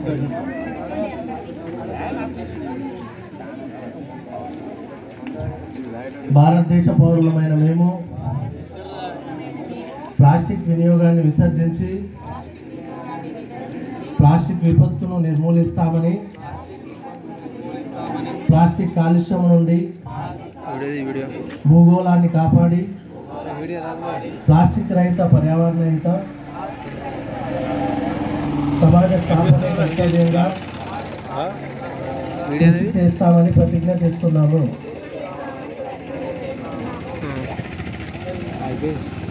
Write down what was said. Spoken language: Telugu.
భారతదేశ పౌరులమైన మేము ప్లాస్టిక్ వినియోగాన్ని విసర్జించి ప్లాస్టిక్ విపత్తును నిర్మూలిస్తామని ప్లాస్టిక్ కాలుష్యం నుండి వీడియో భూగోళాన్ని కాపాడి వీడియో ప్లాస్టిక్ రహిత పర్యావరణ రహిత సమాజ స్థాపన కర్తవ్యంగా వీడియో కృషి చేస్తామని ప్రతిజ్ఞ చేస్తున్నాము అయిపోయింది